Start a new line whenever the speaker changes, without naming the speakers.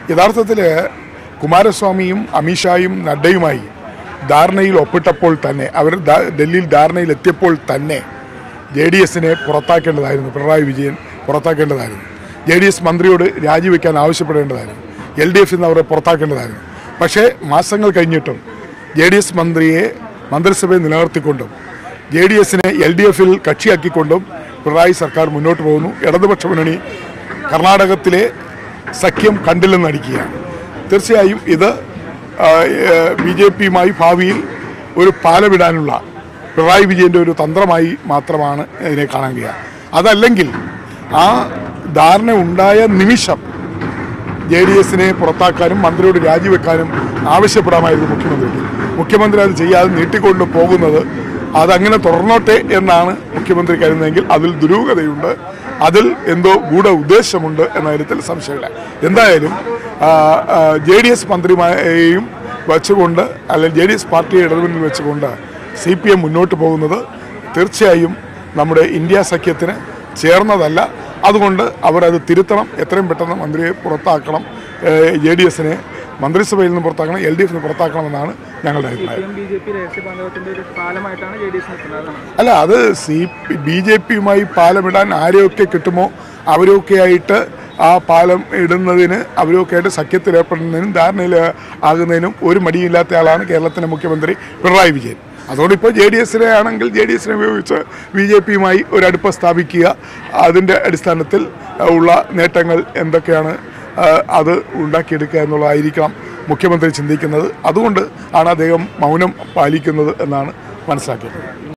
യഥാർത്ഥത്തിൽ കുമാരസ്വാമിയും അമിത്ഷായും നഡ്ഡയുമായി ധാരണയിൽ ഒപ്പിട്ടപ്പോൾ തന്നെ അവർ ധാ- ഡൽഹിയിൽ ധാരണയിൽ എത്തിയപ്പോൾ തന്നെ ജെ ഡി എസിനെ പുറത്താക്കേണ്ടതായിരുന്നു പിണറായി വിജയൻ പുറത്താക്കേണ്ടതായിരുന്നു ജെ ഡി എസ് മന്ത്രിയോട് രാജിവെക്കാൻ ആവശ്യപ്പെടേണ്ടതായിരുന്നു എൽ ഡി എഫിൽ നിന്ന് അവരെ പുറത്താക്കേണ്ടതായിരുന്നു പക്ഷേ മാസങ്ങൾ കഴിഞ്ഞിട്ടും ജെ ഡി എസ് മന്ത്രിയെ മന്ത്രിസഭയിൽ നിലനിർത്തിക്കൊണ്ടും ജെ ഡി എസിനെ എൽ ഡി എഫിൽ കക്ഷിയാക്കിക്കൊണ്ടും പിണറായി സർക്കാർ മുന്നോട്ട് പോകുന്നു ഇടതുപക്ഷ മുന്നണി കർണാടകത്തിലെ സഖ്യം കണ്ടില്ലെന്ന് നടിക്കുകയാണ് തീർച്ചയായും ഇത് ബി ജെ പിയുമായി ഭാവിയിൽ ഒരു പാലമിടാനുള്ള പിണറായി വിജയൻ്റെ ഒരു തന്ത്രമായി മാത്രമാണ് ഇതിനെ കാണാൻ കഴിയുക അതല്ലെങ്കിൽ ആ ധാരണ ഉണ്ടായ നിമിഷം ജെ ഡി എസിനെ പുറത്താക്കാനും മന്ത്രിയോട് രാജിവെക്കാനും ആവശ്യപ്പെടാമായിരുന്നു മുഖ്യമന്ത്രിക്ക് മുഖ്യമന്ത്രി അത് ചെയ്യാതെ നീട്ടിക്കൊണ്ട് പോകുന്നത് അതങ്ങനെ തുടർന്നോട്ടെ എന്നാണ് മുഖ്യമന്ത്രി കരുതുന്നതെങ്കിൽ അതിൽ ദുരൂഹതയുണ്ട് അതിൽ എന്തോ ഗൂഢ ഉദ്ദേശമുണ്ട് എന്ന കാര്യത്തിൽ സംശയമില്ല എന്തായാലും ജെ ഡി എസ് മന്ത്രിമാരെയും വെച്ചുകൊണ്ട് അല്ലെങ്കിൽ ജെ ഡി എസ് പാർട്ടിയെ ഇടതുമുന്നിൽ വെച്ചുകൊണ്ട് സി പി എം മുന്നോട്ട് പോകുന്നത് തീർച്ചയായും നമ്മുടെ ഇന്ത്യ സഖ്യത്തിന് ചേർന്നതല്ല അതുകൊണ്ട് അവരത് തിരുത്തണം എത്രയും പെട്ടെന്ന് മന്ത്രിയെ പുറത്താക്കണം ജെ ഡി എസിനെ മന്ത്രിസഭയിൽ നിന്ന് പുറത്താക്കണം എൽ ഡി എഫിന് പുറത്താക്കണമെന്നാണ് ഞങ്ങളുടെ അഭിപ്രായം
ബി ജെ പി രഹസ്യബാന്ധവത്തിന്റെ ഒരു പാലമായിട്ടാണ് ജെ ഡി എസ് നിൽക്കുന്നത് അതാണ്
അല്ല അത് സി ബി ജെ പിയുമായി പാലമിടാൻ ആരെയൊക്കെ കിട്ടുമോ അവരൊക്കെ ആയിട്ട് ആ പാലം ഇടുന്നതിന് അവരൊക്കെ ആയിട്ട് സഖ്യത്തിൽ ഏർപ്പെടുന്നതിനും ധാരണയിൽ ആകുന്നതിനും ഒരു മടിയില്ലാത്ത ആളാണ് കേരളത്തിൻ്റെ മുഖ്യമന്ത്രി പിണറായി വിജയൻ അതുകൊണ്ട് ഇപ്പോൾ ജെ ഡി എസിനെ ആണെങ്കിൽ ജെ ഡി എസിനെ ഉപയോഗിച്ച് ബി ജെ പിയുമായി ഒരടുപ്പം സ്ഥാപിക്കുക അതിൻ്റെ അടിസ്ഥാനത്തിൽ ഉള്ള നേട്ടങ്ങൾ എന്തൊക്കെയാണ് ആ, അത് ഉണ്ടാക്കിയെടുക്കുക എന്നുള്ളതായിരിക്കണം മുഖ്യമന്ത്രി ചിന്തിക്കുന്നത് അതുകൊണ്ട് ആണ് അദ്ദേഹം മൗനം പാലിക്കുന്നത് എന്നാണ് മനസ്സിലാക്കിയത്